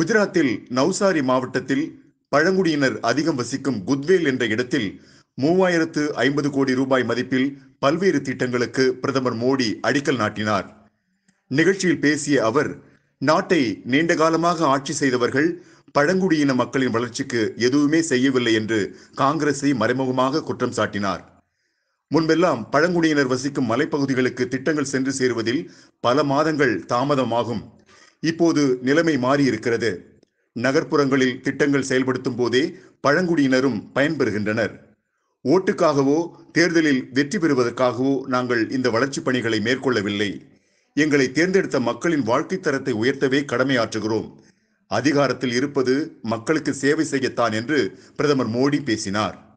குஜராத்தில் நவ்சாரி மாவட்டத்தில் பழங்குடியினர் அதிகம் வசிக்கும் குத்வேல் என்ற இடத்தில் மூவாயிரத்து ஐம்பது கோடி ரூபாய் மதிப்பில் பல்வேறு திட்டங்களுக்கு பிரதமர் மோடி அடிக்கல் நாட்டினார் நிகழ்ச்சியில் பேசிய அவர் நாட்டை நீண்ட காலமாக ஆட்சி செய்தவர்கள் பழங்குடியின மக்களின் வளர்ச்சிக்கு எதுவுமே செய்யவில்லை என்று காங்கிரஸை மறைமுகமாக குற்றம் சாட்டினார் முன்பெல்லாம் பழங்குடியினர் வசிக்கும் மலைப்பகுதிகளுக்கு திட்டங்கள் சென்று சேருவதில் பல மாதங்கள் தாமதமாகும் இப்போது நிலைமை மாறியிருக்கிறது நகர்ப்புறங்களில் திட்டங்கள் செயல்படுத்தும் போதே பழங்குடியினரும் பயன்பெறுகின்றனர் ஓட்டுக்காகவோ தேர்தலில் வெற்றி பெறுவதற்காகவோ நாங்கள் இந்த வளர்ச்சிப் பணிகளை மேற்கொள்ளவில்லை எங்களை தேர்ந்தெடுத்த மக்களின் வாழ்க்கை தரத்தை உயர்த்தவே கடமையாற்றுகிறோம் அதிகாரத்தில் இருப்பது மக்களுக்கு சேவை செய்யத்தான் என்று பிரதமர் மோடி பேசினார்